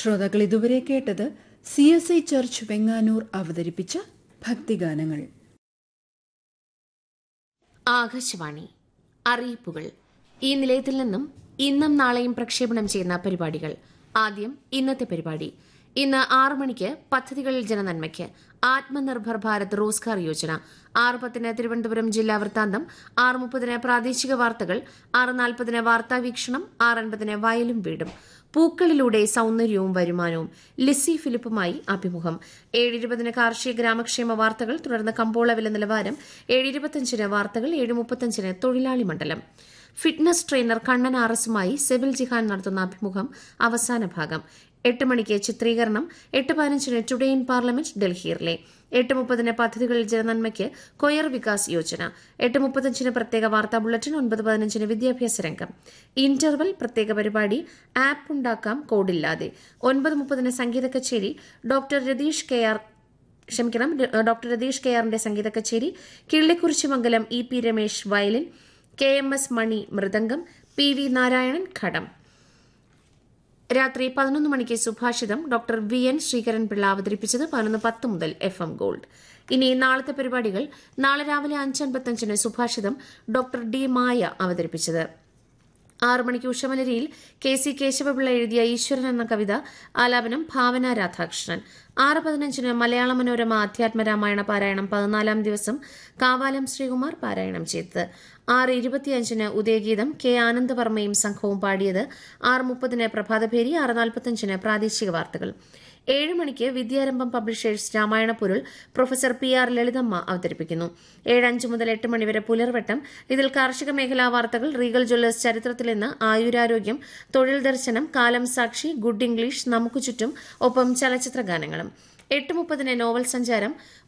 ശ്രോതാക്കൾ ഇതുവരെ കേട്ടത് C S I church Venganoor അവതരിപ്പിച്ച ഭക്തിഗാനങ്ങൾ ആകാശവാണി അറിയിപ്പുകൾ ഈ നിലയത്തിൽ നിന്നും ഇന്നും നാളെയും പ്രക്ഷേപണം ചെയ്യുന്ന പരിപാടികൾ ആദ്യം ഇന്നത്തെ പരിപാടി ഇന്ന് ആറു മണിക്ക് പദ്ധതികളിൽ ജനനന്മയ്ക്ക് ആത്മനിർഭർ ഭാരത് റോസ്ഗാർ യോജന ആറ് പത്തിന് തിരുവനന്തപുരം ജില്ലാ വൃത്താന്തം ആറ് മുപ്പതിന് പ്രാദേശിക വാർത്തകൾ ആറ് നാൽപ്പതിന് വാർത്താ വീക്ഷണം ആറ് അൻപതിന് വയലും വീടും പൂക്കളിലൂടെ സൗന്ദര്യവും വരുമാനവും ലിസി ഫിലിപ്പുമായി അഭിമുഖം ഏഴ് ഇരുപതിന് കാർഷിക ഗ്രാമക്ഷേമ വാർത്തകൾ തുടർന്ന് കമ്പോള വില നിലവാരം ഏഴ് ഇരുപത്തിയഞ്ചിന് വാർത്തകൾ ഏഴ് മുപ്പത്തിയഞ്ചിന് തൊഴിലാളി മണ്ഡലം ഫിറ്റ്നസ് ട്രെയിനർ കണ്ണൻ ആർ എസുമായി സിവിൽ ജിഹാൻ നടത്തുന്ന അഭിമുഖം അവസാന ഭാഗം എട്ട് മണിക്ക് ചിത്രീകരണം എട്ട് പതിനഞ്ചിന് ടുഡേ ഇൻ പാർലമെന്റ് ഡൽഹിയിലെ എട്ട് മുപ്പതിന് പദ്ധതികളിൽ ജനനന്മയ്ക്ക് കൊയർ വികാസ് യോജന എട്ട് മുപ്പത്തഞ്ചിന് പ്രത്യേക വാർത്താ ബുള്ളറ്റിൻ ഒൻപത് പതിനഞ്ചിന് വിദ്യാഭ്യാസ രംഗം ഇന്റർവൽ പ്രത്യേക പരിപാടി ആപ്പ് ഉണ്ടാക്കാം കോഡില്ലാതെ ഒൻപത് മുപ്പതിന് സംഗീത കച്ചേരി ഡോക്ടർ രതീഷ് കെ ആർ ക്ഷമിക്കണം ഡോക്ടർ രതീഷ് കെ ആറിന്റെ സംഗീത കച്ചേരി Killikurissimangalam E P Ramesh violin K M S Mani മൃദംഗം പി വി നാരായണൻ ഘടം രാത്രി പതിനൊന്ന് മണിക്ക് സുഭാഷിതം ഡോക്ടർ വി എൻ ശ്രീകരൻപിള്ള അവതരിപ്പിച്ചത് പതിനൊന്ന് പത്ത് മുതൽ എഫ് എം ഗോൾഡ് ഇനി നാളത്തെ പരിപാടികൾ നാളെ രാവിലെ അഞ്ചൻപത്തഞ്ചിന് സുഭാഷിതം ഡോക്ടർ ഡി മായ അവതരിപ്പിച്ചത് ആറു മണിക്ക് ഉഷമലരിയിൽ കെ സി കേശവപിള്ള എഴുതിയ ഈശ്വരൻ എന്ന കവിത ആലാപനം ഭാവന രാധാകൃഷ്ണൻ ആറ് പതിനഞ്ചിന് മലയാള മനോരമ അധ്യാത്മരാമായണ പാരായണം പതിനാലാം ദിവസം കാവാലം ശ്രീകുമാർ പാരായണം ചെയ്തത് ആറ് ഇരുപത്തിയഞ്ചിന് ഉദയഗീതം കെ ആനന്ദവർമ്മയും സംഘവും പാടിയത് ആറ് മുപ്പതിന് പ്രഭാതഭേരി ആറ് നാൽപ്പത്തഞ്ചിന് പ്രാദേശിക വാർത്തകൾ ഏഴ് മണിക്ക് വിദ്യാരംഭം പബ്ലിഷേഴ്സ് രാമായണ പൊരുൾ പ്രൊഫസർ പി ആർ ലളിതമ്മ അവതരിപ്പിക്കുന്നു ഏഴ് അഞ്ച് മുതൽ എട്ട് മണിവരെ പുലർവട്ടം ഇതിൽ കാർഷിക മേഖലാ വാർത്തകൾ റീഗൽ ജ്വല്ലേഴ്സ് ചരിത്രത്തിൽ നിന്ന് ആയുരാരോഗ്യം തൊഴിൽ ദർശനം കാലം സാക്ഷി ഗുഡ് ഇംഗ്ലീഷ് നമുക്ക് ചുറ്റും ഒപ്പം ചലച്ചിത്ര ഗാനങ്ങളും എട്ട് മുപ്പതിന് നോവൽ സഞ്ചാരം